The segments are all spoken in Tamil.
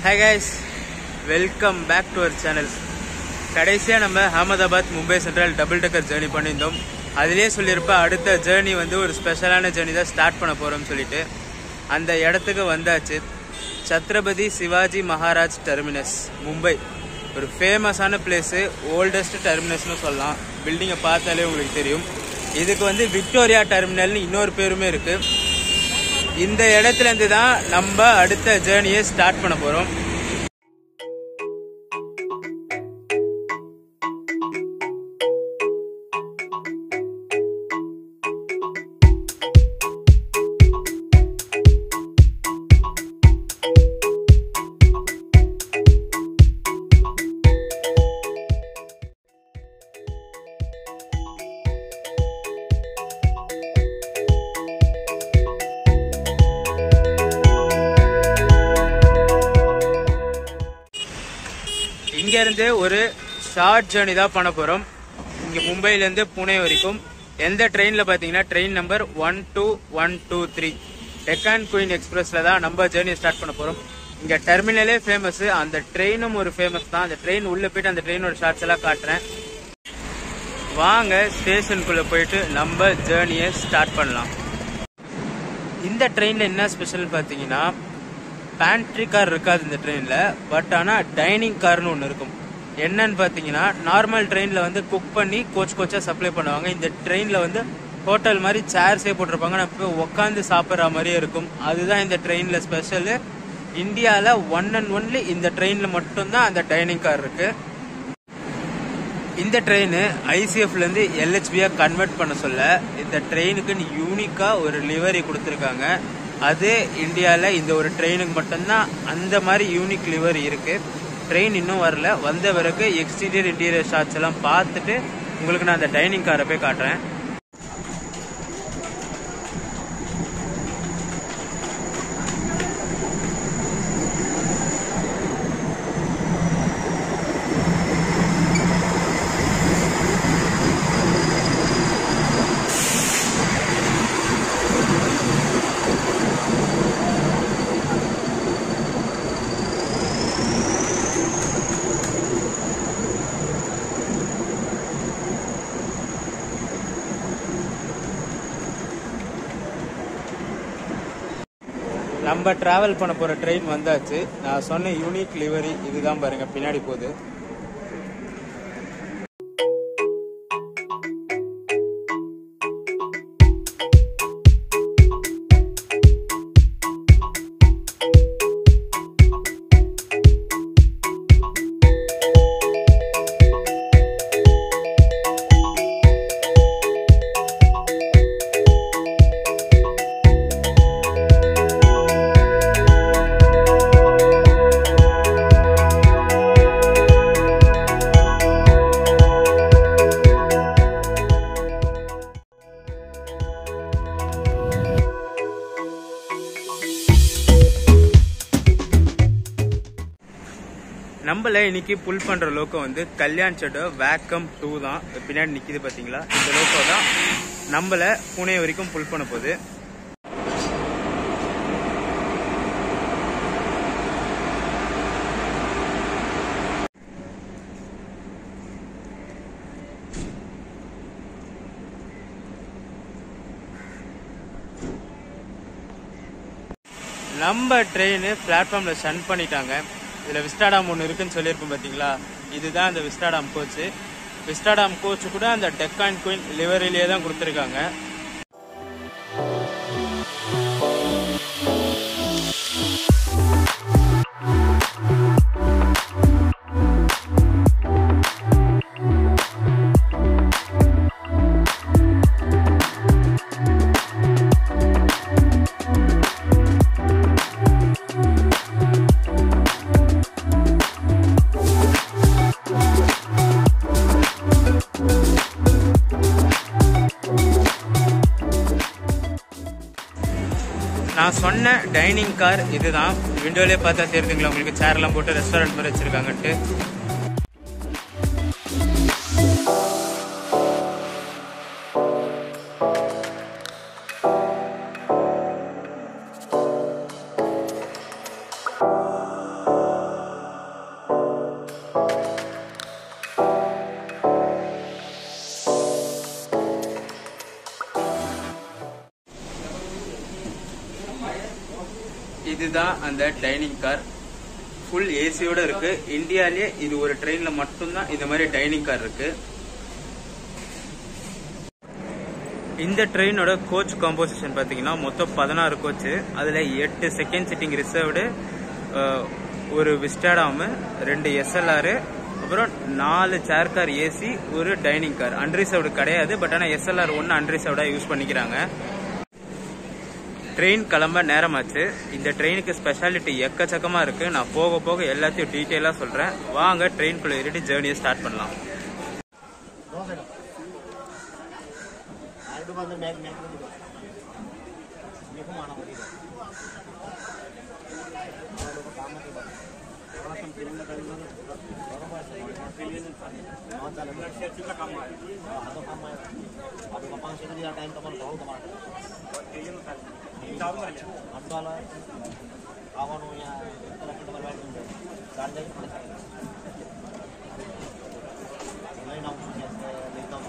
hi guys welcome back to our channel கடைசியாக நம்ம Ahmedabad Mumbai central double decker journey பண்ணியிருந்தோம் அதிலே சொல்லியிருப்ப அடுத்த ஜேர்னி வந்து ஒரு ஸ்பெஷலான ஜேர்னி தான் ஸ்டார்ட் பண்ண போகிறோம்னு சொல்லிட்டு அந்த இடத்துக்கு வந்தாச்சு சத்ரபதி சிவாஜி மகாராஜ் டெர்மினஸ் மும்பை ஒரு ஃபேமஸான பிளேஸு ஓல்டஸ்ட் டெர்மினஸ்னு சொல்லலாம் பில்டிங்கை பார்த்தாலே உங்களுக்கு தெரியும் இதுக்கு வந்து விக்டோரியா டெர்மினல்னு இன்னொரு பேருமே இருக்குது இந்த இடத்துல இருந்து தான் நம்ம அடுத்த ஜேர்னியை ஸ்டார்ட் பண்ண போறோம் இங்க இருந்து ஒரு ஷார்ட் ஜேர்னி தான் பண்ண போறோம் இங்க மும்பைல இருந்து புனே வரைக்கும் எந்த ட்ரெயின்ல பாத்தீங்கன்னா train number one two one two three Deccan queen எக்ஸ்பிரஸ்ல தான் நம்ம ஜேர்னி ஸ்டார்ட் பண்ண போறோம் இங்க டெர்மினலே ஃபேமஸ் அந்த ட்ரெயினும் ஒரு ஃபேமஸ் தான் அந்த ட்ரெயின் உள்ள போயிட்டு அந்த ட்ரெயினோட ஷார்ட்ஸ் எல்லாம் காட்டுறேன் வாங்க ஸ்டேஷனுக்குள்ள போயிட்டு நம்ம ஜேர்னியை ஸ்டார்ட் பண்ணலாம் இந்த ட்ரெயின்ல என்ன ஸ்பெஷல் பாத்தீங்கன்னா பேண்ட்ரி கார் இருக்காது இந்த ட்ரெயினில் பட் ஆனால் டைனிங் கார்னு ஒன்று இருக்கும் என்னன்னு பார்த்தீங்கன்னா நார்மல் ட்ரெயினில் வந்து குக் பண்ணி கோச் கோச்சாக சப்ளை பண்ணுவாங்க இந்த ட்ரெயினில் வந்து ஹோட்டல் மாதிரி சேர்ஸே போட்டிருப்பாங்க நம்ம போய் உட்காந்து சாப்பிட்ற மாதிரியே இருக்கும் அதுதான் இந்த ட்ரெயினில் ஸ்பெஷலு இந்தியாவில் ஒன் அண்ட் ஒன்லி இந்த ட்ரெயினில் மட்டும்தான் அந்த டைனிங் கார் இருக்கு இந்த ட்ரெயின் ஐசிஎஃப்லேருந்து எல்ஹெச்பியாக கன்வெர்ட் பண்ண சொல்ல இந்த ட்ரெயினுக்கு யூனிக்காக ஒரு லிவரி கொடுத்துருக்காங்க அது இந்தியாவில் இந்த ஒரு ட்ரெயினுக்கு மட்டும்தான் அந்த மாதிரி யூனிக் லிவர் இருக்கு ட்ரெயின் இன்னும் வரல வந்த பிறகு எக்ஸ்டீரியர் இன்டீரியர் ஷாட்ஸ் எல்லாம் பார்த்துட்டு உங்களுக்கு நான் அந்த டைனிங் காரை போய் காட்டுறேன் நம்ம டிராவல் பண்ண போற ட்ரெயின் வந்தாச்சு நான் சொன்ன யூனிக் லிவரி இதுதான் பாருங்க பின்னாடி போகுது நம்மள இன்னைக்கு புல் பண்ற லோக்கோ வந்து கல்யாண் சட்டோ வேக்கம் டூ தான் பின்னாடி நிக்குது பாத்தீங்களா இந்த லோக்கோ தான் நம்மள புனே வரைக்கும் புல் பண்ண போகுது நம்ம ட்ரெயின் பிளாட்ஃபார்ம்ல ஷன் பண்ணிட்டாங்க இதுல விஸ்டாடாம் ஒன்று இருக்குன்னு சொல்லியிருப்போம் பாத்தீங்களா இதுதான் அந்த விஸ்டாடாம் கோச் விஸ்டாடாம் கோச் கூட அந்த டெக்கான் குயின் லிவரிலேயே தான் கொடுத்துருக்காங்க நான் சொன்ன டைனிங் கார் இதுதான் விண்டோலே பார்த்தா தெரியுதுங்களா உங்களுக்கு சேர்லாம் போட்டு ரெஸ்டாரண்ட் மாதிரி வச்சிருக்காங்கன்ட்டு இதுதான் அந்த டைனிங் கார் ஃபுல் ஏசியோட இருக்கு இந்தியாலயே இது ஒரு ட்ரெயின்ல மட்டும்தான் இந்த மாதிரி டைனிங் கார் இருக்கு இந்த ட்ரெயினோட கோச் காம்போசிஷன் பார்த்தீங்கன்னா மொத்தம் பதினாறு கோச் அதில் எட்டு செகண்ட் சிட்டிங் ரிசர்வ்டு ஒரு விஸ்டாடாமு ரெண்டு எஸ்எல்ஆர் அப்புறம் நாலு சேர் கார் ஏசி ஒரு டைனிங் கார் அன்ரிசர்வ்டு கிடையாது பட் ஆனால் எஸ்எல்ஆர் ஒன்று அன்ரிசர்வ்டாக யூஸ் பண்ணிக்கிறாங்க ட்ரெயின் கிளம்ப நேரமாச்சு இந்த ட்ரெயினுக்கு ஸ்பெஷாலிட்டி எக்கச்சக்கமாக இருக்கு நான் போக போக எல்லாத்தையும் டீட்டெயிலாக சொல்கிறேன் வாங்க ட்ரெயின்குள்ளே ஏறிட்டு ஜேர்னியை ஸ்டார்ட் பண்ணலாம் आलटू बाजू मॅग मॅग मध्ये बघ मी खूप मानामध्ये बघ लोक कामामध्ये बघ तेव्हा पण ट्रेनला गाडी बरोबर हा चालेल शेतीचं काम आहे हा तो काम आहे आता पप्पांशी कधी टाइम तुम्हाला भाऊ तुम्हाला अंडो आला आवडू या त्याला तुम्हाला वाईट म्हणजे गाडी जाईल पुढे नाही नाव लेट जाऊन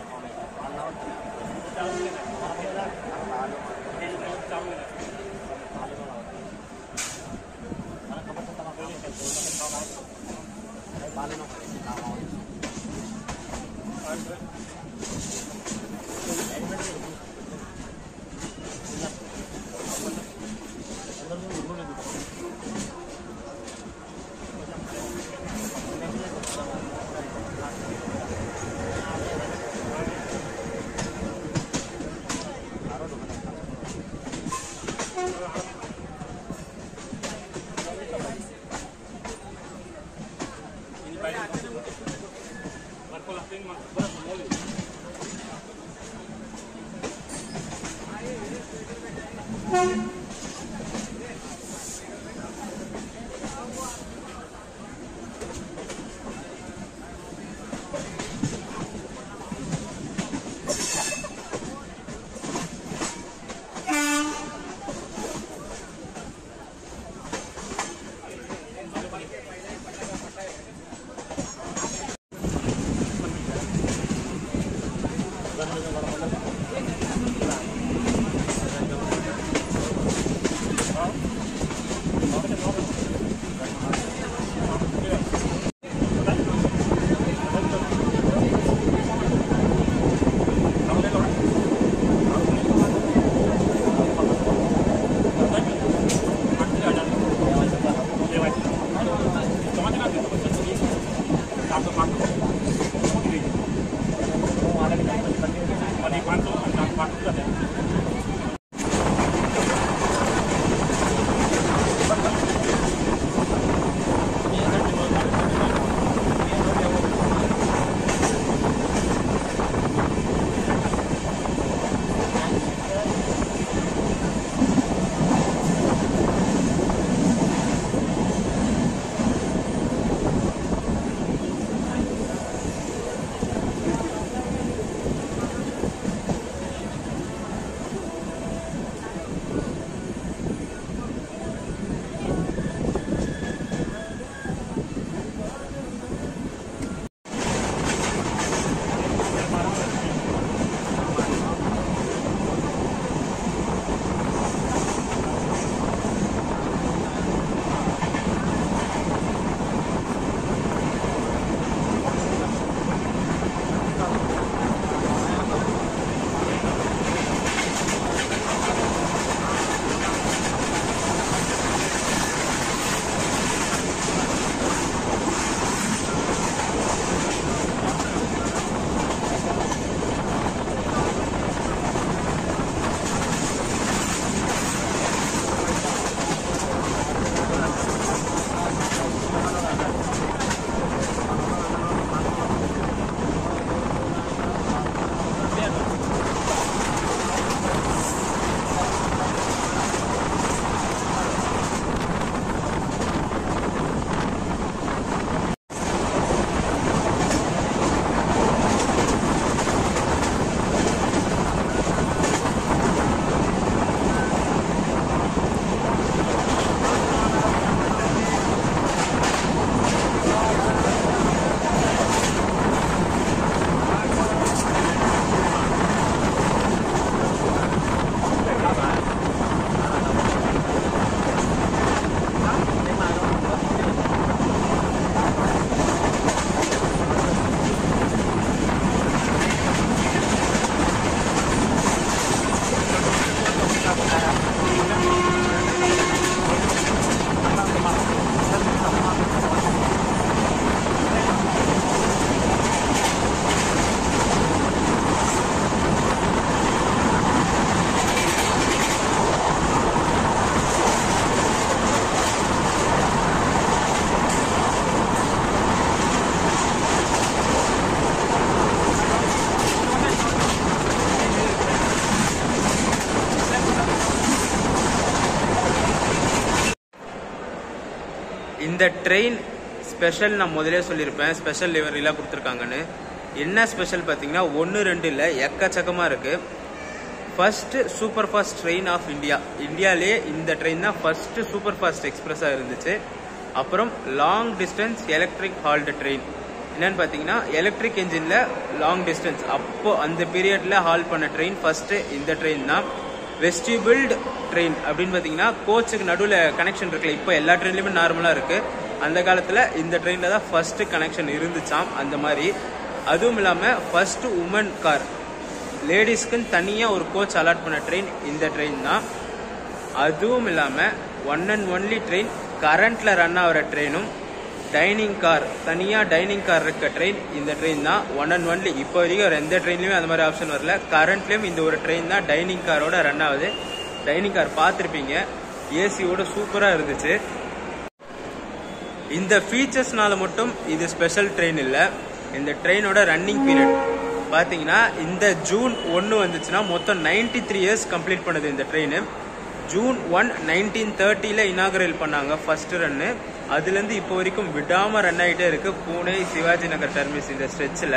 இந்த ட்ரெயின் ஸ்பெஷல் நான் முதலே சொல்லியிருப்பேன் ஸ்பெஷல் லிவரிலாம் கொடுத்துருக்காங்கன்னு என்ன ஸ்பெஷல் பார்த்தீங்கன்னா ஒன்று ரெண்டு இல்லை எக்கச்சக்கமாக இருக்குது first super fast train of India இந்தியாலே இந்த ட்ரெயின் தான் ஃபர்ஸ்ட் சூப்பர் ஃபாஸ்ட் எக்ஸ்பிரஸாக இருந்துச்சு அப்புறம் long distance electric hauled train என்னன்னு பார்த்தீங்கன்னா எலக்ட்ரிக் என்ஜினில் லாங் டிஸ்டன்ஸ் அப்போ அந்த பீரியடில் ஹால் பண்ண ட்ரெயின் ஃபர்ஸ்ட் இந்த ட்ரெயின் தான் வெஸ்டிபிள்டு ட்ரெயின் அப்படின்னு பார்த்தீங்கன்னா கோச்சுக்கு நடுவில் கனெக்ஷன் இருக்குல்ல இப்போ எல்லா ட்ரெயின்லையுமே நார்மலாக இருக்கு அந்த காலத்தில் இந்த ட்ரெயினில் தான் ஃபர்ஸ்ட் கனெக்ஷன் இருந்துச்சாம் அந்த மாதிரி அதுவும் இல்லாமல் ஃபர்ஸ்ட் உமன் கார் லேடிஸ்க்குன்னு தனியாக ஒரு கோச் அலாட் பண்ண ட்ரெயின் இந்த ட்ரெயின் தான் அதுவும் இல்லாமல் ஒன் அண்ட் ஒன்லி ட்ரெயின் கரண்ட்ல ரன் ஆகிற ட்ரெயினும் டைனிங் கார் தனியாக டைனிங் கார் இருக்க ட்ரெயின் இந்த ட்ரெயின் தான் ஒன் அண்ட் ஒன்லி இப்போ வரைக்கும் வேறு எந்த ட்ரெயின்லையுமே அந்த மாதிரி ஆப்ஷன் வரல கரண்ட்லேயும் இந்த ஒரு ட்ரெயின் தான் டைனிங் காரோட ரன் ஆகுது டைனிங் கார் பார்த்துருப்பீங்க ஏசியோட சூப்பராக இருந்துச்சு இந்த ஃபீச்சர்ஸ்னால மட்டும் இது ஸ்பெஷல் ட்ரெயின் இல்லை இந்த ட்ரெயினோட ரன்னிங் பீரியட் பார்த்தீங்கன்னா இந்த ஜூன் ஒன்று வந்துச்சுன்னா மொத்தம் 93 த்ரீ இயர்ஸ் கம்ப்ளீட் பண்ணுது இந்த ட்ரெயின் ஜூன் ஒன் நைன்டீன் தேர்ட்டியில் இனாகரேல் பண்ணாங்க ஃபர்ஸ்ட் ரன்னு அதுலேருந்து இப்போ வரைக்கும் விடாமல் ரன் ஆகிட்டே இருக்கு பூனே சிவாஜி நகர் டெர்மிஸ் இந்த ஸ்ட்ரெச்சில்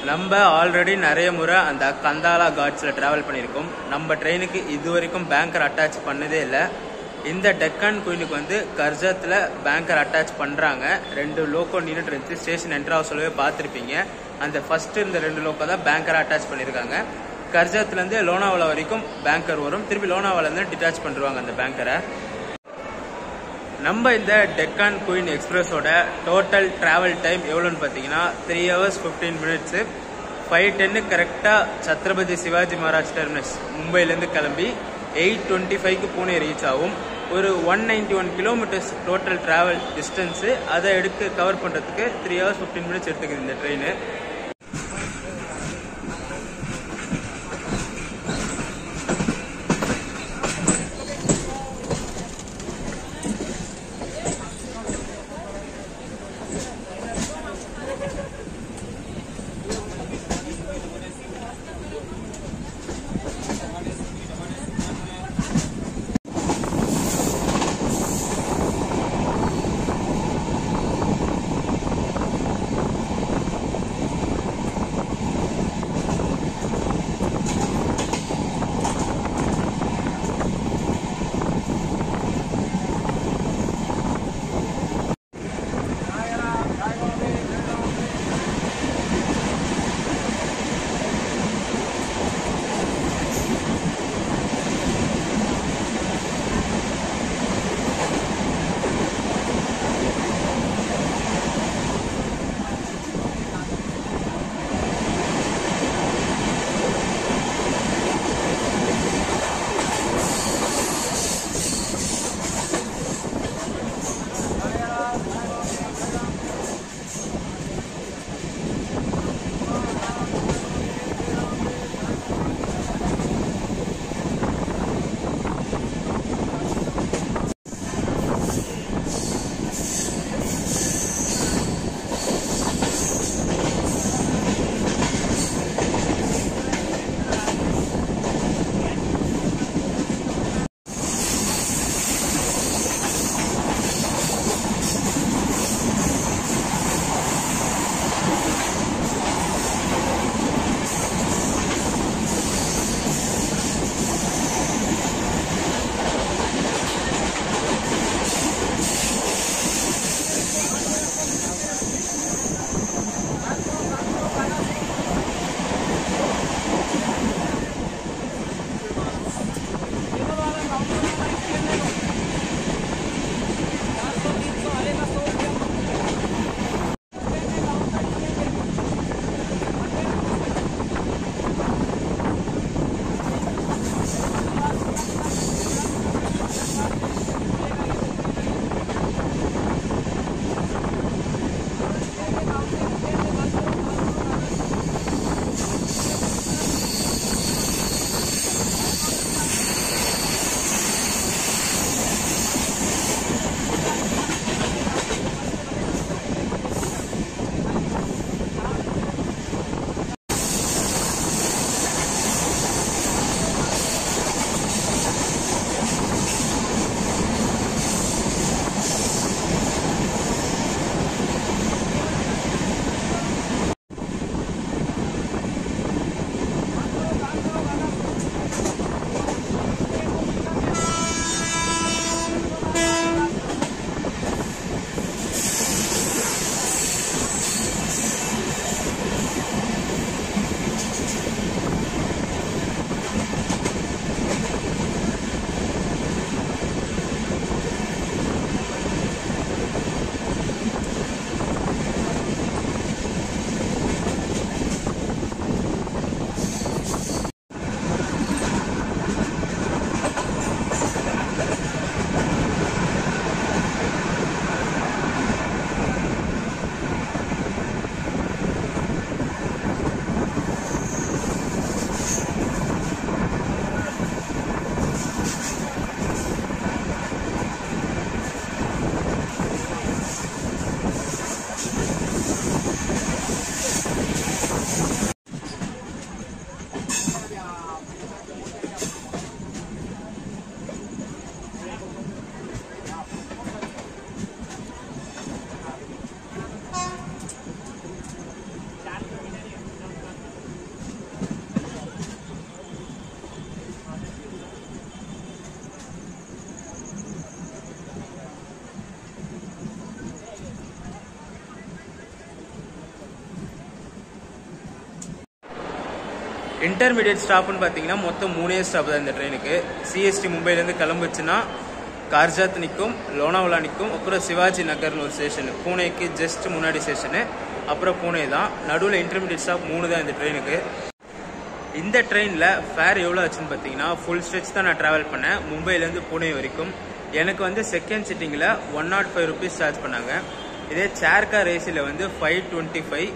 நம்ம ஆல்ரெடி நிறைய முறை அந்த கந்தாலா காட்ஸில் ட்ராவல் பண்ணியிருக்கோம் நம்ம ட்ரெயினுக்கு இது வரைக்கும் பேங்கர் அட்டாச் பண்ணதே இல்லை இந்த டெக்கான் குயினுக்கு வந்து கர்ஜத்தில் பேங்கர் அட்டாச் பண்ணுறாங்க ரெண்டு லோக்கோ நின்றுட்டு இருந்துச்சு ஸ்டேஷன் என்ட்ரா சொல்லவே பார்த்துருப்பீங்க அந்த ஃபர்ஸ்ட் இந்த ரெண்டு லோக்கோ தான் பேங்கர் அட்டாச் பண்ணியிருக்காங்க கர்ஜத்துலேருந்து லோனாவாலா வரைக்கும் பேங்கர் வரும் திருப்பி லோனாவாலேருந்து டிட்டாச் பண்ணிருவாங்க அந்த பேங்கரை நம்ம இந்த டெக்கான் குயின் எக்ஸ்பிரஸோட டோட்டல் டிராவல் டைம் எவ்வளோன்னு பார்த்தீங்கன்னா three hours fifteen minutes five டென்னு கரெக்டாக சத்ரபதி சிவாஜி மகாராஜ் டெர்மினஸ் மும்பைலேருந்து கிளம்பி எயிட் டுவெண்ட்டி ஃபைவ்க்கு பூனே ரீச் ஆகும் ஒரு one ninety one kilometres total travel distance அதை எடுத்து கவர் பண்ணுறதுக்கு த்ரீ ஹவர்ஸ் ஃபிஃப்டீன் மினிட்ஸ் எடுத்துக்குது இந்த ட்ரெயின் இன்டர்மீடியட் ஸ்டாப்னு பார்த்தீங்கன்னா மொத்தம் மூணே ஸ்டாப் தான் இந்த ட்ரெயினுக்கு சிஎஸ்டி மும்பைலேருந்து கிளம்புச்சுன்னா கார்ஜாத் நிற்கும் லோனாவலா நிற்கும் அப்புறம் சிவாஜி நகர்னு ஒரு ஸ்டேஷனு பூனேக்கு ஜஸ்ட் முன்னாடி ஸ்டேஷனு அப்புறம் பூனே தான் நடுவில் இன்டர்மீடியட் ஸ்டாப் மூணு தான் இந்த ட்ரெயினுக்கு இந்த ட்ரெயினில் ஃபேர் எவ்வளோ ஆச்சுன்னு பார்த்தீங்கன்னா ஃபுல் ஸ்ட்ரெச் தான் நான் ட்ராவல் பண்ணேன் மும்பைலேருந்து புனே வரைக்கும் எனக்கு வந்து செகண்ட் சிட்டிங்கில் one not five rupees charge பண்ணாங்க இதே சேர் கார் ஏசியில் வந்து ஃபைவ் டுவெண்ட்டி ஃபைவ்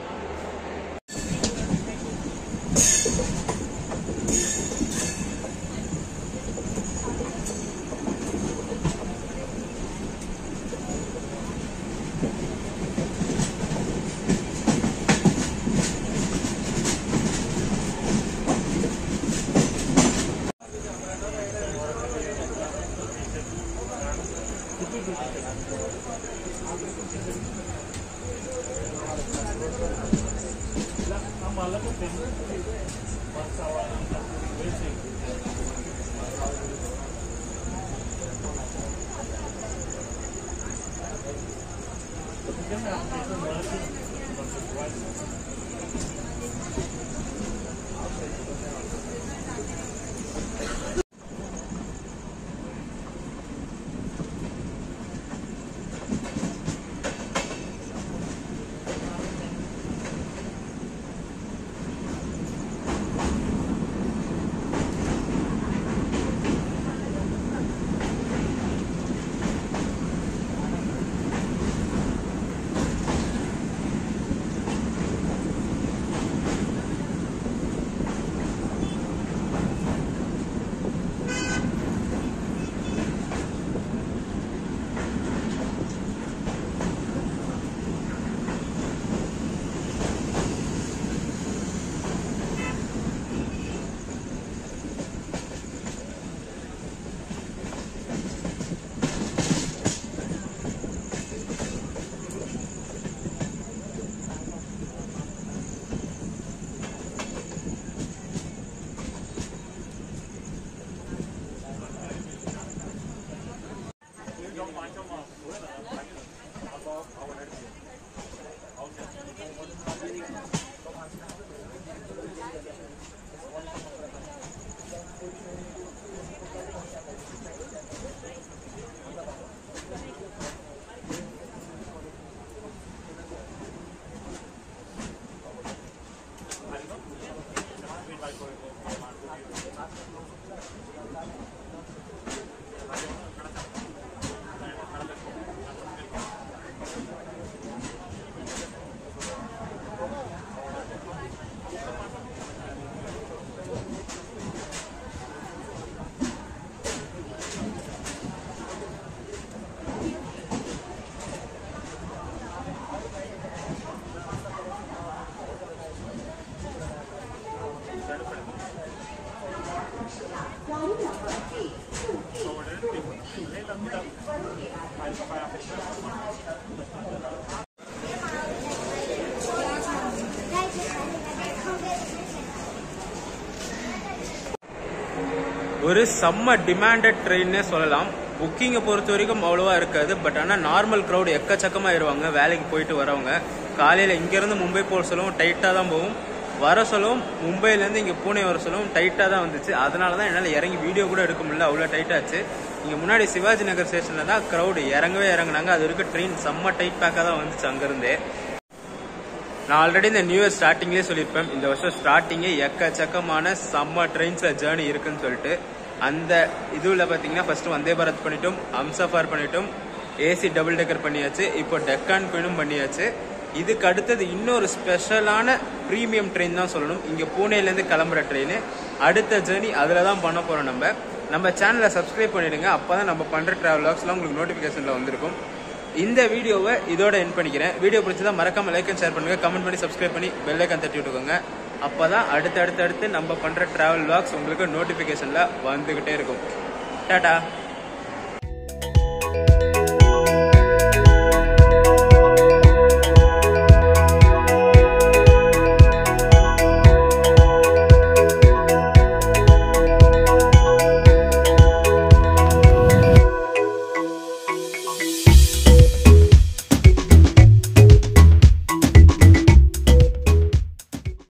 ஒரு செம்ம டிமாண்டட் ட்ரெயின்னே சொல்லலாம் புக்கிங்கை பொறுத்த வரைக்கும் அவ்வளோவா இருக்காது பட் ஆனால் நார்மல் க்ரௌட் எக்கச்சக்கமாயிருவாங்க வேலைக்கு போயிட்டு வரவங்க காலையில் இங்கேருந்து மும்பை போக சொல்லவும் டைட்டாக தான் போகும் வர சொல்லவும் மும்பையிலேருந்து இங்கே பூனே வர சொல்லவும் டைட்டாக தான் வந்துச்சு அதனால தான் என்னால் இறங்கி வீடியோ கூட எடுக்க முடியல அவ்வளோ டைட்டாச்சு இங்கே முன்னாடி சிவாஜி நகர் ஸ்டேஷனில் தான் க்ரௌடு இறங்கவே இறங்குனாங்க அது வரைக்கும் ட்ரெயின் செம்ம டைட் பேக்காக தான் வந்துச்சு அங்கேருந்தே நான் ஆல்ரெடி இந்த நியூ இயர் ஸ்டார்டிங்லேயே சொல்லியிருப்பேன் இந்த வருஷம் ஸ்டார்டிங்கே எக்கச்சக்கமான செம்ம ட்ரெயின்ஸில் ஜேர்னி இருக்குன்னு சொல்லிட்டு அந்த இதுவில் பார்த்தீங்கன்னா ஃபர்ஸ்ட் வந்தே பாரத் பண்ணிட்டோம் அம்சஃபார் பண்ணிட்டோம் ஏசி டபுள் டெக்கர் பண்ணியாச்சு இப்போ டெக்கான் குயினும் பண்ணியாச்சு இதுக்கு அடுத்தது இன்னொரு ஸ்பெஷலான ப்ரீமியம் ட்ரெயின் தான் சொல்லணும் இங்கே பூனேலேருந்து கிளம்புற ட்ரெயின் அடுத்த ஜேர்னி அதில் தான் பண்ண போகிறோம் நம்ம நம்ம சேனலை சப்ஸ்கிரைப் பண்ணிடுங்க அப்போ தான் நம்ம பண்ணுற ட்ராவல் லாக்ஸ்லாம் உங்களுக்கு நோட்டிஃபிகேஷனில் வந்திருக்கும் இந்த வீடியோவை இதோட என் பண்ணிக்கிறேன் வீடியோ பிடிச்சதா மறக்காம லைக் அண்ட் ஷேர் பண்ணுங்க கமெண்ட் பண்ணி சப்ஸ்கிரைப் பண்ணி பெல் ஐக்கான் தட்டி விட்டுக்கோங்க அப்பதான் அடுத்து அடுத்து அடுத்து நம்ம பண்ற டிராவல் vlogs உங்களுக்கு நோட்டிபிகேஷன்ல வந்துகிட்டே இருக்கும் டாடா